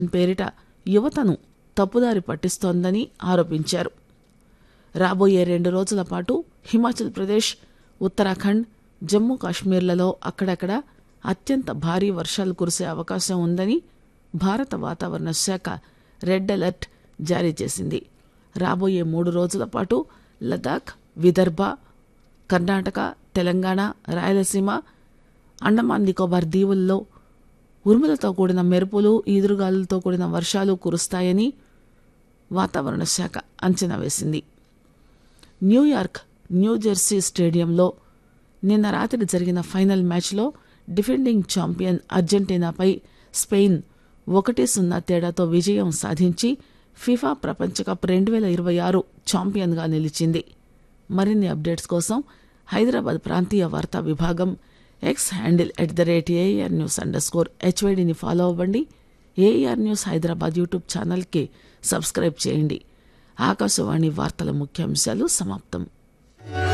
పేరిట యువతను తప్పుదారి పట్టిస్తోందని ఆరోపించారు రాబోయే రెండు రోజుల పాటు హిమాచల్ ప్రదేశ్ ఉత్తరాఖండ్ జమ్మూ కాశ్మీర్లలో అక్కడక్కడ అత్యంత భారీ వర్షాలు కురిసే అవకాశం ఉందని భారత వాతావరణ శాఖ రెడ్ అలర్ట్ జారీ చేసింది రాబోయే మూడు రోజుల పాటు లదాఖ్ విదర్భ కర్ణాటక తెలంగాణ రాయలసీమ అండమాన్ నికోబార్ దీవుల్లో ఉరుములతో కూడిన మెరుపులు ఈదురుగాలులతో కూడిన వర్షాలు కురుస్తాయని వాతావరణ శాఖ అంచనా వేసింది న్యూయార్క్ న్యూజెర్సీ స్టేడియంలో నిన్న రాత్రి జరిగిన ఫైనల్ మ్యాచ్లో డిఫెండింగ్ ఛాంపియన్ అర్జెంటీనాపై స్పెయిన్ ఒకటి సున్నా తేడాతో విజయం సాధించి ఫిఫా ప్రపంచ కప్ రెండు వేల ఇరవై ఆరు ఛాంపియన్గా నిలిచింది మరిన్ని అప్డేట్స్ కోసం హైదరాబాద్ ప్రాంతీయ వార్తా విభాగం X handle at the rate A R news underscore హెచ్వైడిని ఫాలో అవ్వండి ఏఆర్ న్యూస్ హైదరాబాద్ యూట్యూబ్ ఛానల్కి సబ్స్క్రైబ్ చేయండి ఆకాశవాణి వార్తల ముఖ్యాంశాలు సమాప్తం